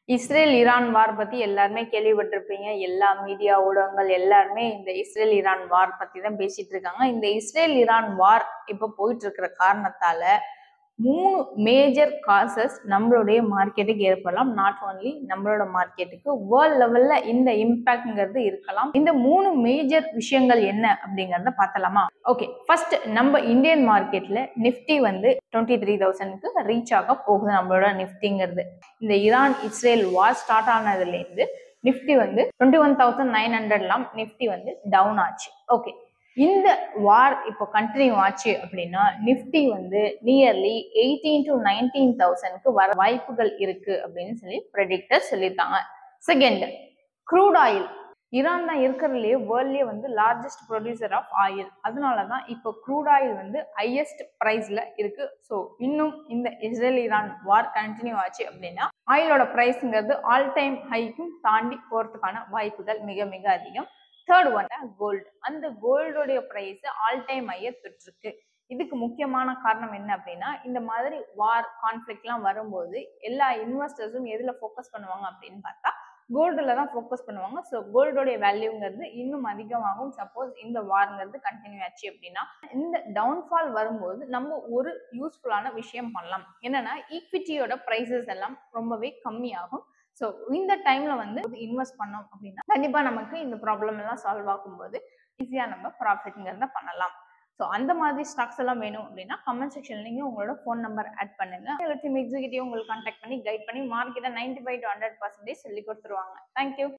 Israel Iran வார் பத்தி எல்லாருமே கேள்விப்பட்டிருப்பீங்க எல்லா மீடியா ஊடகங்கள் எல்லாருமே இந்த இஸ்ரேல் ஈரான் வார் பத்தி தான் பேசிட்டு இருக்காங்க இந்த இஸ்ரேல் ஈரான் வார் இப்ப போயிட்டு இருக்கிற காரணத்தால மூணு மேஜர் காசஸ் நம்மளுடைய மார்க்கெட்டுக்கு ஏற்படலாம் நாட் ஓன்லி நம்மளோட மார்க்கெட்டுக்கு வேர்ல்ட் லெவல்ல இந்த இம்பாக்ட்ங்கிறது இருக்கலாம் இந்த மூணு மேஜர் விஷயங்கள் என்ன அப்படிங்கறத பார்த்தலாமா ஓகே ஃபர்ஸ்ட் நம்ம இந்தியன் மார்க்கெட்ல நிஃப்டி வந்து டுவெண்ட்டி த்ரீ தௌசண்ட்க்கு ரீச் ஆக போகுது நம்மளோட நிஃப்டிங்கிறது இந்த ஈரான் இஸ்ரேல் வார் ஸ்டார்ட் ஆனதுலேருந்து நிஃப்டி வந்து டுவெண்ட்டி ஒன் தௌசண்ட் நைன் ஹண்ட்ரட்லாம் நிஃப்டி வந்து டவுன் ஆச்சு ஓகே இந்த வார் இப்போ கண்டினியூ ஆச்சு அப்படின்னா நிஃப்டி வந்து நியர்லி எயிட்டீன் டு நைன்டீன் தௌசண்ட்க்கு வர வாய்ப்புகள் இருக்கு அப்படின்னு சொல்லி ப்ரெடிக்டர் சொல்லியிருக்காங்க செகண்ட் க்ரூட் ஆயில் ஈரான் தான் இருக்கிறதுலேயே வேர்ல்ட்லேயே வந்து லார்ஜஸ்ட் ப்ரொடியூசர் ஆஃப் ஆயில் அதனால தான் இப்போ க்ரூட் ஆயில் வந்து ஹையஸ்ட் ப்ரைஸில் இருக்கு ஸோ இன்னும் இந்த இஸ்ரேல் ஈரான் வார் கண்டினியூ ஆச்சு அப்படின்னா ஆயிலோட ப்ரைஸுங்கிறது ஆல் டைம் ஹைக்கும் தாண்டி போகிறதுக்கான வாய்ப்புகள் மிக மிக அதிகம் தேர்ட் ஒன் கோல்டு அந்த கோல்டோடைய ப்ரைஸ் ஆல் டைம் ஹையை தொட்டிருக்கு இதுக்கு முக்கியமான காரணம் என்ன அப்படின்னா இந்த மாதிரி வார் கான்ஃப்ளிக்ட்லாம் வரும்போது எல்லா இன்வெஸ்டர்ஸும் எதில் ஃபோக்கஸ் பண்ணுவாங்க அப்படின்னு பார்த்தா கோல்டில் தான் ஃபோக்கஸ் பண்ணுவாங்க ஸோ கோல்டோடைய வேல்யூங்கிறது இன்னும் அதிகமாகும் சப்போஸ் இந்த வார்ங்கிறது கண்டினியூ ஆச்சு அப்படின்னா இந்த டவுன்ஃபால் வரும்போது நம்ம ஒரு யூஸ்ஃபுல்லான விஷயம் பண்ணலாம் என்னன்னா ஈக்விட்டியோட ப்ரைஸஸ் எல்லாம் ரொம்பவே கம்மியாகும் ஸோ இந்த டைம்ல வந்து இன்வெஸ்ட் பண்ணோம் அப்படின்னா கண்டிப்பா நமக்கு இந்த ப்ராப்ளம் எல்லாம் சால்வ் ஆகும்போது ஈஸியா நம்ம ப்ராஃபிட்ங்கிறத பண்ணலாம் ஸோ அந்த மாதிரி ஸ்டாக்ஸ் எல்லாம் வேணும் அப்படின்னா கமெண்ட் செக்ஷன்ல நீங்க உங்களோட ஃபோன் நம்பர் ஆட் பண்ணுங்க டீம் எக்ஸிக்யூட்டிவ் உங்களுக்கு கான்டாக்ட் பண்ணி கைட் பண்ணி மார்க்கெட்டை ninety five to hundred percentage சொல்லி கொடுத்துருவாங்க தேங்க்யூ